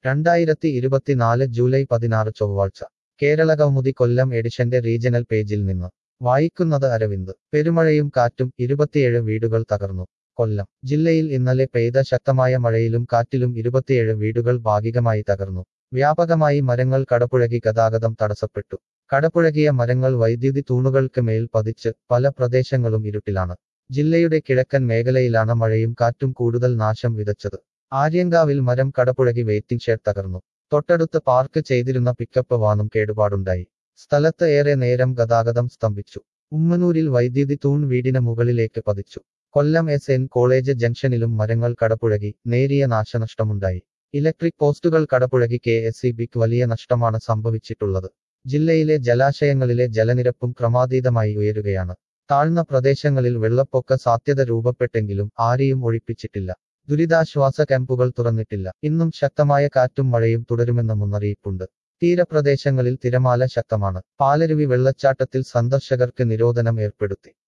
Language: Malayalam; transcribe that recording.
രണ്ടായിരത്തി ഇരുപത്തിനാല് ജൂലൈ പതിനാറ് ചൊവ്വാഴ്ച കേരളകൗമുദി കൊല്ലം എഡിഷന്റെ റീജണൽ പേജിൽ നിന്ന് വായിക്കുന്നത് അരവിന്ദ് പെരുമഴയും കാറ്റും ഇരുപത്തിയേഴ് വീടുകൾ തകർന്നു കൊല്ലം ജില്ലയിൽ ഇന്നലെ പെയ്ത ശക്തമായ മഴയിലും കാറ്റിലും ഇരുപത്തിയേഴ് വീടുകൾ ഭാഗികമായി തകർന്നു വ്യാപകമായി മരങ്ങൾ കടപുഴകി ഗതാഗതം തടസ്സപ്പെട്ടു കടപുഴകിയ മരങ്ങൾ വൈദ്യുതി തൂണുകൾക്ക് മേൽ പതിച്ച് പല പ്രദേശങ്ങളും ഇരുട്ടിലാണ് ജില്ലയുടെ കിഴക്കൻ മേഖലയിലാണ് മഴയും കാറ്റും കൂടുതൽ നാശം വിതച്ചത് ആര്യങ്കാവിൽ മരം കടപുഴകി വെയിറ്റിംഗ് ഷെഡ് തകർന്നു തൊട്ടടുത്ത് പാർക്ക് ചെയ്തിരുന്ന പിക്കപ്പ് വാനും കേടുപാടുണ്ടായി സ്ഥലത്ത് ഏറെ നേരം ഗതാഗതം സ്തംഭിച്ചു ഉമ്മനൂരിൽ വൈദ്യുതി തൂൺ വീടിന് മുകളിലേക്ക് പതിച്ചു കൊല്ലം എസ് എൻ കോളേജ് ജംഗ്ഷനിലും മരങ്ങൾ കടപുഴകി നേരിയ നാശനഷ്ടമുണ്ടായി ഇലക്ട്രിക് പോസ്റ്റുകൾ കടപുഴകി കെ എസ് ഇ ബിക്ക് വലിയ നഷ്ടമാണ് സംഭവിച്ചിട്ടുള്ളത് ജില്ലയിലെ ജലാശയങ്ങളിലെ ജലനിരപ്പും ക്രമാതീതമായി ഉയരുകയാണ് താഴ്ന്ന പ്രദേശങ്ങളിൽ വെള്ളപ്പൊക്ക സാധ്യത രൂപപ്പെട്ടെങ്കിലും ആരെയും ഒഴിപ്പിച്ചിട്ടില്ല ദുരിതാശ്വാസ ക്യാമ്പുകൾ തുറന്നിട്ടില്ല ഇന്നും ശക്തമായ കാറ്റും മഴയും തുടരുമെന്ന മുന്നറിയിപ്പുണ്ട് തീരപ്രദേശങ്ങളിൽ തിരമാല ശക്തമാണ് പാലരുവി വെള്ളച്ചാട്ടത്തിൽ സന്ദർശകർക്ക് നിരോധനം ഏർപ്പെടുത്തി